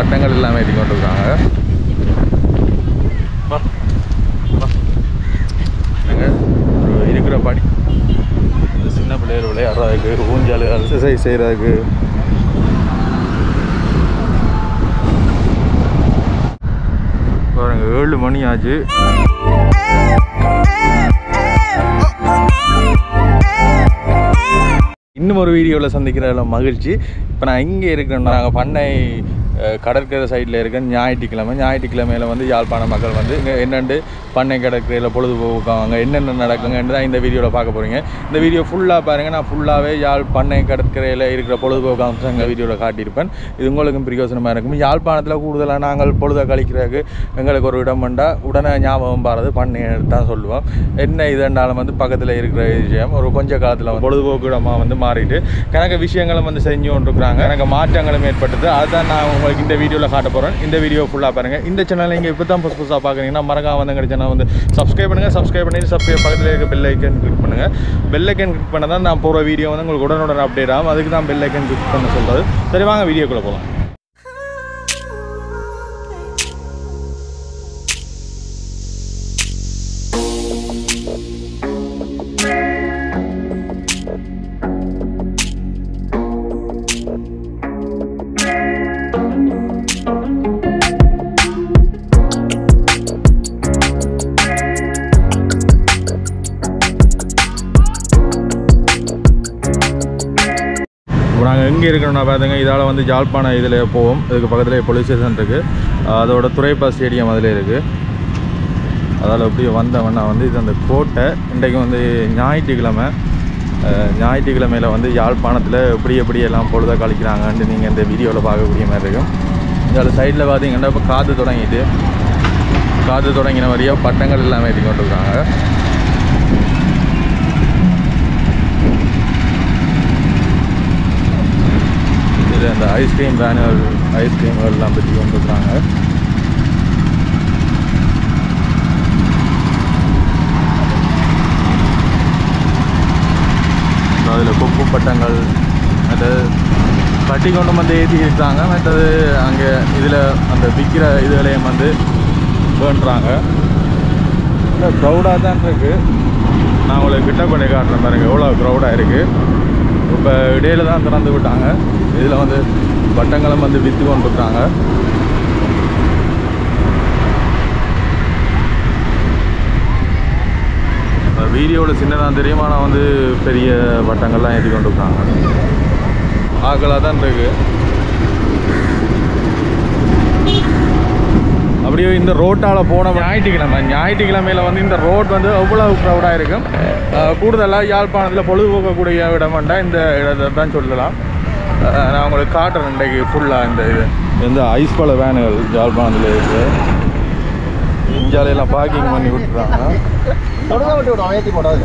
பட்டங்கள் எல்லாமே ஏற்றி கொண்டு இருக்காங்க வா, வா. என்னங்க, ஒரு இருக்கிற படி இந்த சின்ன பிள்ளைகள் விளையாடுறதுக்கு ஊஞ்சல் எக்ஸசைஸ் செய்கிறதுக்கு பாருங்க ஏழு மணி ஆச்சு இன்னும் ஒரு வீடியோவில் சந்திக்கிறதுல மகிழ்ச்சி இப்போ நான் இங்கே இருக்கிறேன் நாங்கள் பண்ணை அஹ், கடற்கரை சைடில் இருக்கேன் ஞாயிற்றுக்கிழமை ஞாயிற்றுக்கிழமையில வந்து யாழ்ப்பாண மக்கள் வந்து இங்கே என்னென்று பண்ணை கடற்கரையில் பொழுதுபோக்குவாங்க என்னென்ன நடக்குங்கன்னு தான் இந்த வீடியோவில் பார்க்க போகிறீங்க இந்த வீடியோ ஃபுல்லாக பாருங்கள் நான் ஃபுல்லாகவே யாழ் பண்ணை கடற்கரையில் இருக்கிற பொழுதுபோக்கு அம்சங்கள் வீடியோவில் காட்டியிருப்பேன் இது உங்களுக்கும் பிரயோசனமாக இருக்கும் யாழ்ப்பாணத்தில் கூடுதலாக நாங்கள் பொழுதை கழிக்கிறதுக்கு எங்களுக்கு ஒரு இடம் வந்தால் உடனே ஞாபகம் பாரது பண்ணை தான் சொல்லுவோம் என்ன இதுண்டாலும் வந்து பக்கத்தில் இருக்கிற விஷயம் ஒரு கொஞ்ச காலத்தில் வந்து பொழுதுபோக்கு இடமாக வந்து மாறிட்டு கணக்கு விஷயங்களும் வந்து செஞ்சு கொண்டிருக்கிறாங்க எனக்கு மாற்றங்களும் ஏற்பட்டது அதுதான் நான் உங்களுக்கு இந்த வீடியோவில் காட்ட போகிறேன் இந்த வீடியோ ஃபுல்லாக பாருங்கள் இந்த சேனல் நீங்கள் இப்போ தான் புதுசு புதுசாக பார்க்குறீங்கன்னா மறக்காம வந்து எங்கள் சேனல் வந்து சப்ஸ்கிரைப் பண்ணுங்கள் சப்ஸ்கிரைப் பண்ணிட்டு சப்ஸ்கிரைப் பக்கத்தில் இருக்க பெல் ஐக்கன் கிளிக் பண்ணுங்கள் பெல் ஐக்கன் கிளிக் பண்ண தான் நான் போகிற வீடியோ வந்து உங்களுக்கு உடனுடன் அப்டேட் ஆகும் அதுக்கு தான் பெல் ஐக்கன் கிளிக் பண்ண சொல்கிறது சரி வாங்க வீடியோக்குள்ளே போகலாம் இப்போ நாங்கள் எங்கே இருக்கிறோம்னா பார்த்துங்க இதால் வந்து ஜாழ்ப்பாணம் இதில் போவோம் இதுக்கு பக்கத்தில் போலீஸ் ஸ்டேஷன் இருக்குது அதோட துறைப்பா ஸ்டேடியம் அதில் இருக்குது அதால் அப்படியே வந்தவொன்னா வந்து இது அந்த கோட்டை இன்றைக்கு வந்து ஞாயிற்றுக்கிழமை அஹ், ஞாயிற்றுக்கிழமையில் வந்து யாழ்ப்பாணத்தில் எப்படி எப்படி எல்லாம் பொழுத கழிக்கிறாங்கன்ட்டு நீங்கள் இந்த வீடியோவில் பார்க்கக்கூடிய மாதிரி இருக்கும் இதில் சைடில் பார்த்தீங்கன்னா இப்போ காற்று தொடங்கிட்டு காற்று தொடங்கின வழியாக பட்டங்கள் எல்லாமே ஏற்றி கொண்டு இருக்காங்க இதில் அந்த ஐஸ்கிரீம் பேனர் ஐஸ்கிரீம்கள் எல்லாம் பற்றி கொண்டு இருக்கிறாங்க அதில் கொப்பு பட்டங்கள் அது கட்டி கொண்டு வந்து ஏற்றி இருக்காங்க மற்றது அங்கே இதில் அந்த விற்கிற இதுகளையும் வந்து வேண்டுறாங்க இல்லை க்ரௌடாக தான் இருக்குது நான் உங்களுக்கு கிட்ட பண்ணி காட்டுறேன் பாருங்க எவ்வளோ க்ரௌடாக இருக்குது இப்போ இடையில தான் திறந்து விட்டாங்க இதில் வந்து பட்டங்களும் வந்து விற்று கொண்டுருக்காங்க வீடியோவில் சின்னதாக தெரியும் ஆனால் வந்து பெரிய பட்டங்கள்லாம் ஏற்றி கொண்டுருக்காங்க ஆக்களாக தான் இருக்கு அப்படியே இந்த ரோட்டால் போன ஞாயிற்றுக்கிழமை ஞாயிற்றுக்கிழமையில் வந்து இந்த ரோட் வந்து அவ்வளவு க்ரௌடாக இருக்கும் அஹ் கூடுதலாக யாழ்ப்பாணத்தில் பொழுதுபோக்கக்கூடிய இடம்டா இந்த இடத்தை தான் சொல்லலாம் அஹ் நான் உங்களுக்கு காட்டுறேன் இன்றைக்கு ஃபுல்லாக இந்த இது இந்த ஐஸ் பழ வேனுகள் யாழ்ப்பாணத்தில் இருக்குது இஞ்சாலையெல்லாம் பார்க்கிங் பண்ணி விட்டுறாங்க தொடுதா விட்டு விடும் ஏற்றி போடாது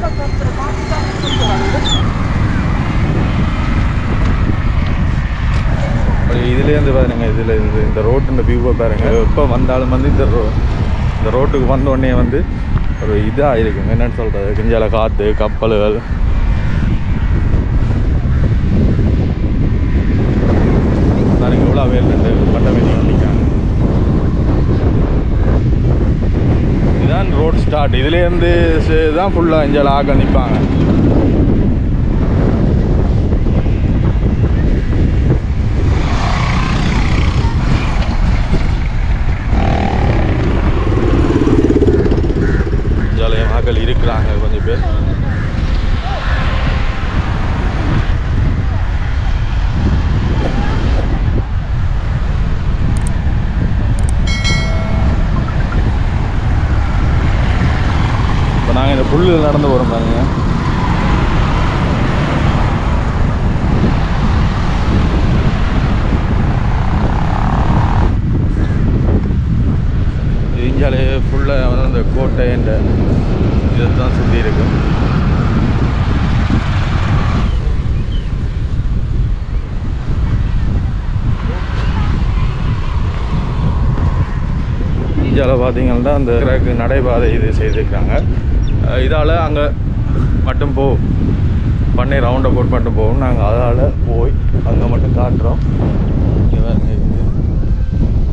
அப்படி இதுலேருந்து பாருங்க இதில் இந்த இந்த ரோட்டு இந்த வியூவை பாருங்க எப்போ வந்தாலும் வந்து இந்த ரோ இந்த ரோட்டுக்கு வந்த உடனே வந்து ஒரு இதாக இருக்குங்க என்னன்னு சொல்கிறது கிஞ்சால காற்று கப்பல்கள் பாருங்க எவ்வளோ வேல் இந்த பட்டம் வெட்டி நிற்காங்க இதுதான் ரோட் ஸ்டார்ட் இதுலேருந்து தான் ஃபுல்லாக இஞ்சால ஆக்க நிற்பாங்க ஜாலியாக மக்கள் இருக்கிறாங்க கொஞ்சம் பேர் இப்போ நாங்கள் இந்த புல்லில் நடந்து போகிறோம் பாருங்க இஞ்சாலே ஃபுல்லாக வந்து அந்த கோட்டை என்ற இதை தான் சுற்றி இருக்கு இந்தியாவில் பார்த்தீங்கன்னா அந்த கிழக்கு நடைபாதை இது செய்திருக்காங்க இதால் அங்கே மட்டும் போ பண்ணை ரவுண்ட் அபவுட் மட்டும் போகும் நாங்கள் அதால் போய் அங்கே மட்டும் காட்டுறோம் இங்க பாருங்க இது.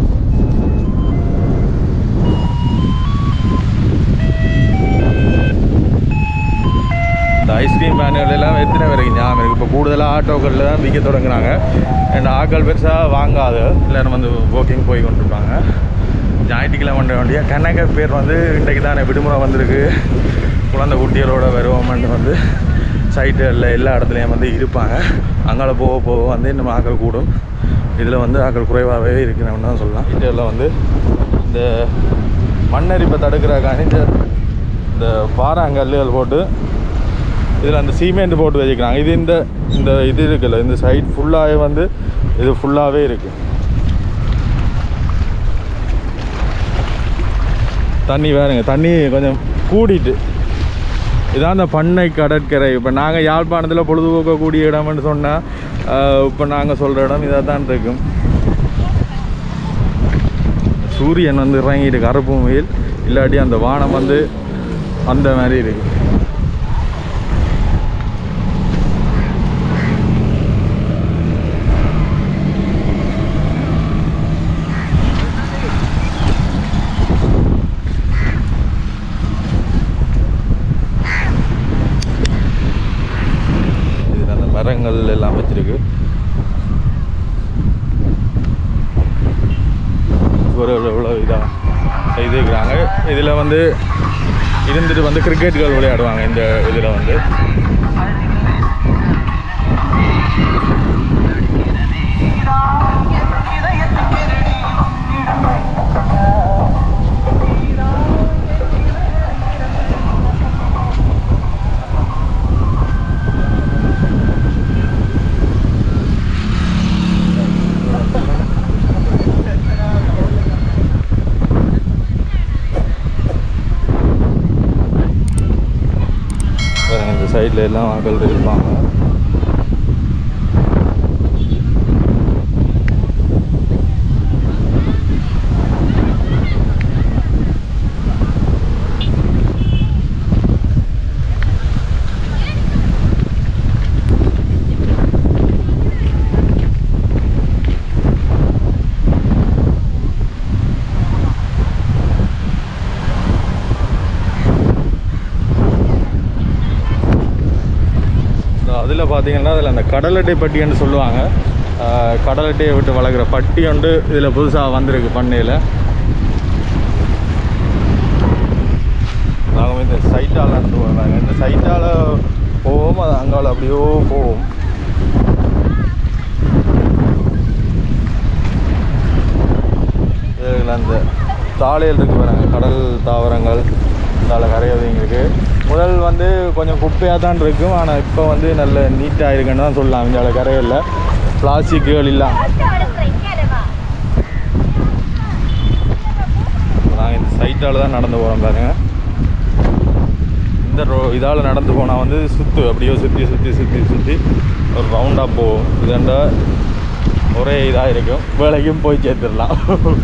இல்லாமல் இருக்குது இப்போ கூடுதலாக ஆட்டோக்களில் தான் விற்க தொடங்குறாங்க அண்ட் ஆட்கள் பெருசாக வாங்காத எல்லாரும் வந்து வாக்கிங் போய் கொண்டிருப்பாங்க ஞாயிற்றுக்கிழமை வண்டியாக கணக்க பேர் வந்து இன்றைக்கு தானே விடுமுறை வந்திருக்கு குழந்தை குட்டிகளோட வருவோம்னு வந்து சைட்டுகளில் எல்லா இடத்துலையும் வந்து இருப்பாங்க அங்கால போக போக வந்து இன்னும் ஆக்கள் கூடும் இதில் வந்து ஆக்கள் குறைவாகவே இருக்கிறவன்னு தான் சொல்லலாம் இதில் வந்து இந்த மண்ணரிப்பை தடுக்கிறக்காண்டி இந்த இந்த பாறாங்கல்லுகள் போட்டு இதில் அந்த சீமெண்ட் போட்டு வச்சுக்கிறாங்க இது இந்த இந்த இது இருக்குல்ல இந்த சைட் ஃபுல்லாகவே வந்து இது ஃபுல்லாகவே இருக்குது தண்ணி வேறுங்க தண்ணி கொஞ்சம் கூடிட்டு இதான் அந்த பண்ணை கடற்கரை இப்போ நாங்கள் யாழ்ப்பாணத்தில் பொழுதுபோக்கக்கூடிய இடம்னு சொன்னால் இப்போ நாங்கள் சொல்கிற இடம் இதாக தான் இருக்கும் சூரியன் வந்து இறங்கிட்டு கருப்பு வெயில் இல்லாட்டி அந்த வானம் வந்து அந்த மாதிரி இருக்கு இதில் அந்த மரங்கள் எல்லாம் வச்சிருக்கு ஒரு இவ்வளோ இதாக செய்துக்கிறாங்க இதில் வந்து இருந்துட்டு வந்து கிரிக்கெட்டுகள் விளையாடுவாங்க இந்த இதில் வந்து பாருங்க, இந்த சைடில் எல்லாம் ஆட்கள் இருப்பாங்க அதில் பார்த்தீங்கன்னா அதில் அந்த கடலட்டை பட்டின்னு சொல்லுவாங்க ஆஹ் கடலட்டையை விட்டு வளர்க்குற பட்டி வந்து இதில் புதுசாக வந்திருக்கு பண்ணையில் நாங்கள் இந்த சைட்டால் நடந்து போகிறாங்க இந்த சைட்டால் போவோம் அது அங்கால அப்படியோ போவோம் இதில் அந்த தாளையல் இருக்கு பாருங்க கடல் தாவரங்கள் தாழ கரையாதவங்களுக்கு முதல் வந்து கொஞ்சம் குப்பையாக தான் இருக்கும் ஆனால் இப்போ வந்து நல்ல நீட்டாக இருக்குன்னு தான் சொல்லலாம் இங்கே கரையில் பிளாஸ்டிக்குகள் இல்லாம நாங்கள் இந்த சைட்டால் தான் நடந்து போகிறோம் பாருங்க இந்த ரோ இதால் நடந்து போனால் வந்து சுற்று அப்படியோ சுற்றி சுற்றி சுற்றி சுற்றி ஒரு ரவுண்டாக போகும் இதாண்டா ஒரே இதாக இருக்கும் வேலைக்கும் போய் சேர்த்துடலாம்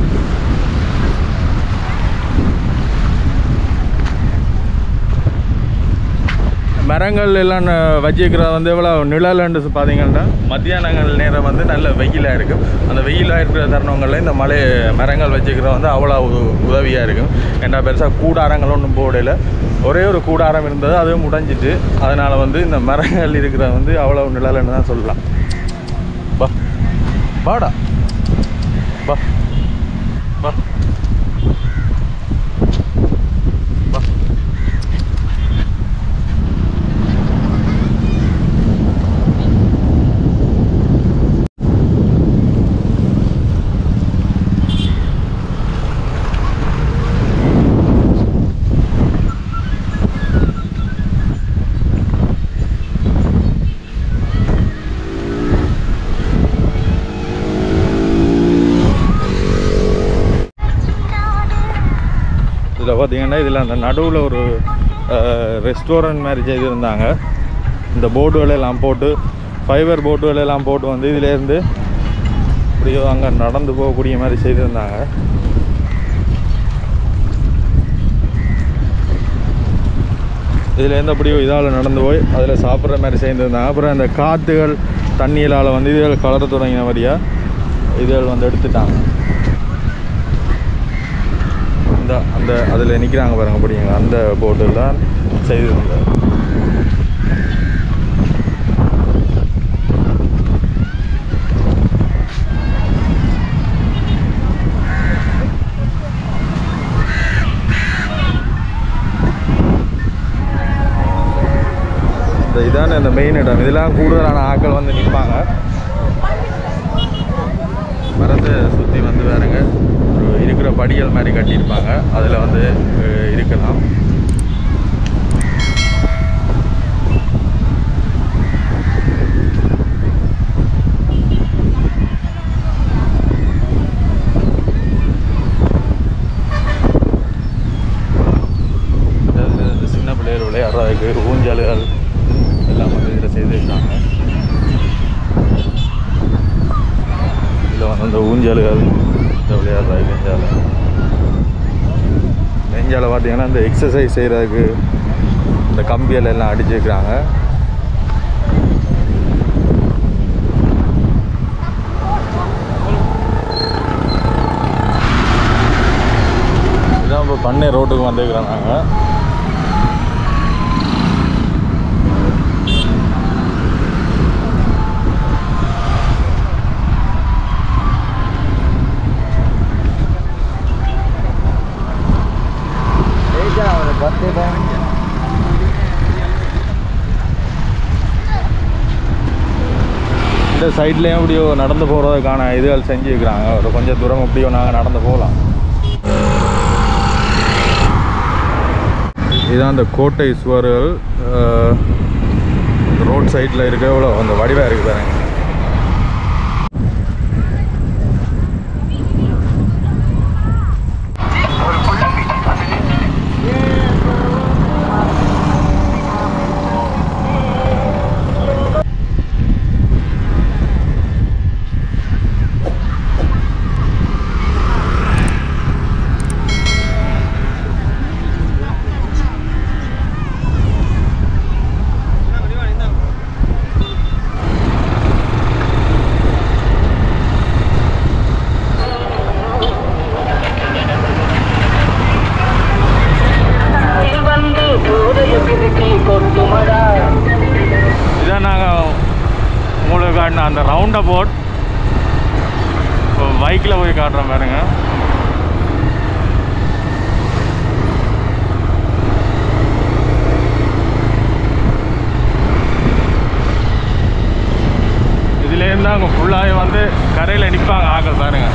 மரங்கள் எல்லாம் ந- வச்சிருக்கிறது வந்து எவ்வளோ நிழல்னு பார்த்தீங்கன்னா மத்தியானங்கள் நேரம் வந்து நல்ல வெயிலாக இருக்கும் அந்த வெயிலாக இருக்கிற தருணங்களில் இந்த மலை மரங்கள் வச்சுக்கிறது வந்து அவ்வளோ உதவியாக இருக்கும் ஏன்னா பெருசாக கூடாரங்கள் ஒன்றும் போடல ஒரே ஒரு கூடாரம் இருந்தது அதுவும் முடிஞ்சிட்டு அதனால் வந்து இந்த மரங்கள் இருக்கிறது வந்து அவ்வளோ நிழல்னு தான் சொல்லலாம் பா பாடா பா பா பா இதில் பார்த்தீங்கன்னா இதில் அந்த நடுவில் ஒரு ரெஸ்டாரண்ட் மாதிரி செய்திருந்தாங்க இந்த போர்டுகள் எல்லாம் போட்டு ஃபைபர் போர்டுகள் எல்லாம் போட்டு வந்து இதிலேருந்து அப்படியோ அங்கே நடந்து போகக்கூடிய மாதிரி செய்திருந்தாங்க இதுலேருந்து அப்படியோ இதால் நடந்து போய் அதில் சாப்பிட்ற மாதிரி செய்திருந்தாங்க அப்புறம் அந்த காற்றுகள் தண்ணியிலால் வந்து இதுகள் கலர தொடங்கின மாதிரியா இதுகள் வந்து எடுத்துட்டாங்க இந்த அந்த அதில் நிற்கிறாங்க பாருங்க அப்படிங்க அந்த போட்டில் தான் செய்திருந்தார் இதான் இந்த மெயின் இடம் இதெல்லாம் கூடுதலான ஆட்கள் வந்து நிற்பாங்க மரத்தை சுற்றி வந்து வேறுங்க ஒரு இருக்கிற படிகள் மாதிரி கட்டியிருப்பாங்க அதில் வந்து அஹ், இருக்கலாம் அதாவது இந்த சின்ன பிள்ளைகள் விளையாடுறதுக்கு ஊஞ்சல்கள் எல்லாம் வந்து இதில் செய்திருக்காங்க இதில் வந்து அந்த ஊஞ்சல்கள் இந்த விளையாடுறதுக்கு நெஞ்சால நெஞ்சால பார்த்தீங்கன்னா இந்த எக்ஸசைஸ் செய்கிறதுக்கு இந்த கம்பியல் எல்லாம் அடிச்சிருக்கிறாங்க இதான் இப்போ பண்ணை ரோட்டுக்கு வந்துருக்குறோம் நாங்கள் இந்த சைட்லேயும் அப்படியோ நடந்து போகிறதுக்கான இதுகள் செஞ்சுருக்கிறாங்க ஒரு கொஞ்சம் தூரம் அப்படியோ நாங்கள் நடந்து போகலாம் இதுதான் அந்த கோட்டை சுவர்கள் ரோட் சைடில் இருக்க எவ்வளோ அந்த வடிவாக இருக்குது பாருங்க வந்து போதைய பிரிக்கி கொட்டுமடா இதான் நாங்கள் உங்களுக்கு காட்டின அந்த ரவுண்ட் அபவுட் இப்போ பைக்கில் போய் காட்டுறோம் பாருங்க இதுலேருந்து அங்கே ஃபுல்லாகவே வந்து கரையில் நிற்பாங்க ஆக்கள் பாருங்க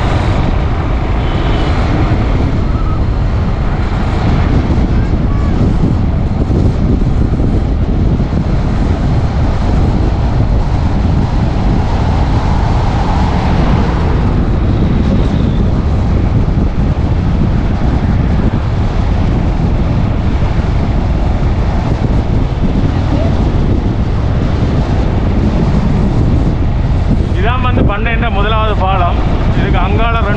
இதான் வந்து பண்ணைன்ற முதலாவது பாலம் இதுக்கு அங்கால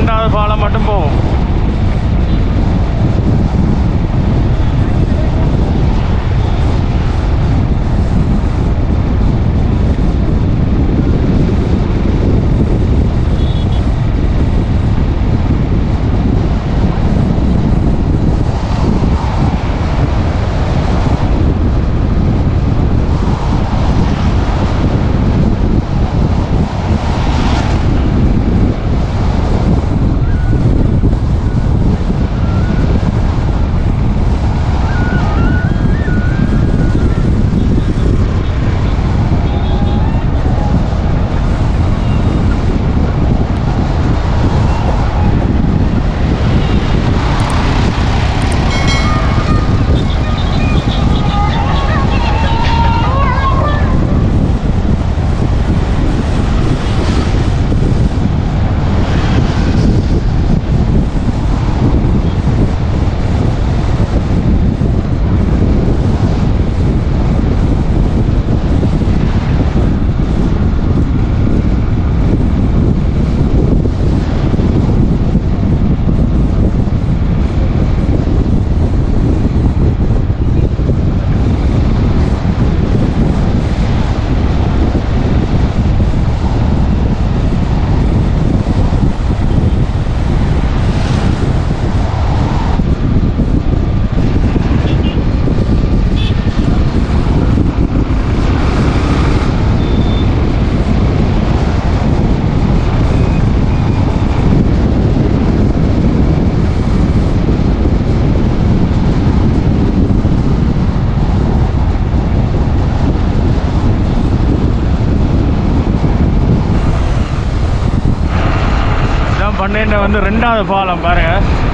பண்ணையில வந்து ரெண்டாவது பாலம் பாருங்க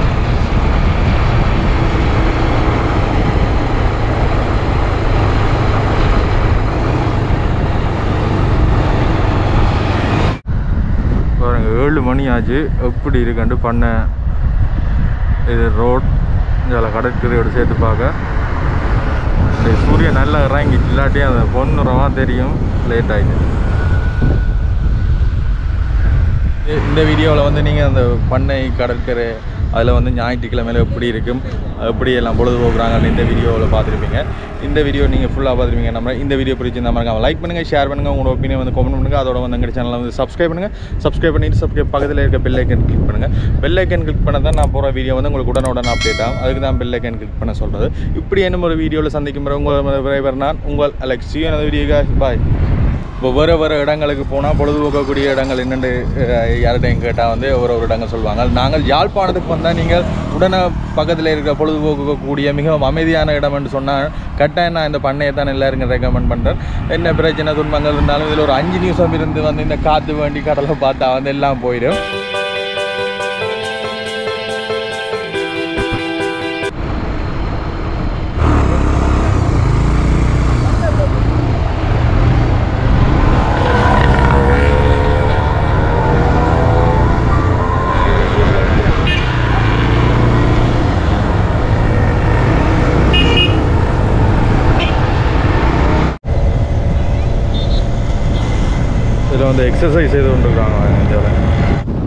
பாருங்க ஏழு மணி ஆச்சு எப்படி இருக்குன்ட்டு பண்ண இது ரோட் இதில் கடற்கரையோட சேர்த்து பார்க்க இந்த சூரியன் நல்லா இறங்கி இல்லாட்டியும் அந்த பொண்ணுறவா தெரியும் லேட் ஆகிட்டு இந்த வீடியோவில் வந்து நீங்கள் அந்த பண்ணை கடற்கரை அதில் வந்து ஞாயிற்றுக்கிழமையில எப்படி இருக்கும் எப்படி எல்லாம் பொழுதுபோக்குறாங்கன்னு இந்த வீடியோவில் பார்த்துருப்பீங்க இந்த வீடியோ நீங்கள் ஃபுல்லாக பார்த்துருப்பீங்க நம்ம இந்த வீடியோ பிடிச்சிருந்தா மறக்காம லைக் பண்ணுங்கள் ஷேர் பண்ணுங்கள் உங்களோட ஒப்பீனியன் வந்து கமெண்ட் பண்ணுங்கள் அதோட வந்து எங்கள் சேனலை வந்து சப்ஸ்கிரைப் பண்ணுங்கள் சப்ஸ்கிரைப் பண்ணிட்டு சப்ஸ்கிரைப் பக்கத்தில் இருக்க பெல் ஐக்கன் கிளிக் பண்ணுங்கள் பெல் ஐக்கன் கிளிக் பண்ண தான் நான் போகிற வீடியோ வந்து உங்களுக்கு உடனுடன் அப்டேட் ஆகும் அதுக்கு தான் பெல் ஐக்கன் கிளிக் பண்ண சொல்கிறது இப்படி என்ன ஒரு வீடியோவில் சந்திக்கும் பிறகு உங்கள் விரைவர் நான் உங்கள் அலெக்ஸ் எனது வீடியோ பாய் இப்போ வேறு வேறு இடங்களுக்கு போனால் பொழுதுபோக்கக்கூடிய இடங்கள் என்னென்று யார்கிட்டையும் கேட்டால் வந்து ஒரு ஒரு இடங்கள் சொல்லுவாங்க நாங்கள் யாழ்ப்பாணத்துக்கு வந்தால் நீங்கள் உடனே பக்கத்தில் இருக்கிற பொழுதுபோக்கக்கூடிய மிகவும் அமைதியான இடம் என்று சொன்னால் கட்டாயம் நான் இந்த பண்ணையை தான் எல்லாருக்கும் ரெக்கமெண்ட் பண்ணுறேன் என்ன பிரச்சனை துன்பங்கள் இருந்தாலும் இதில் ஒரு அஞ்சு நிமிஷம் இருந்து வந்து இந்த காற்று வேண்டி கடலை பார்த்தா வந்து எல்லாம் போயிடும் இதில் வந்து எக்ஸசைஸ் செய்து கொண்டிருக்காங்க இந்த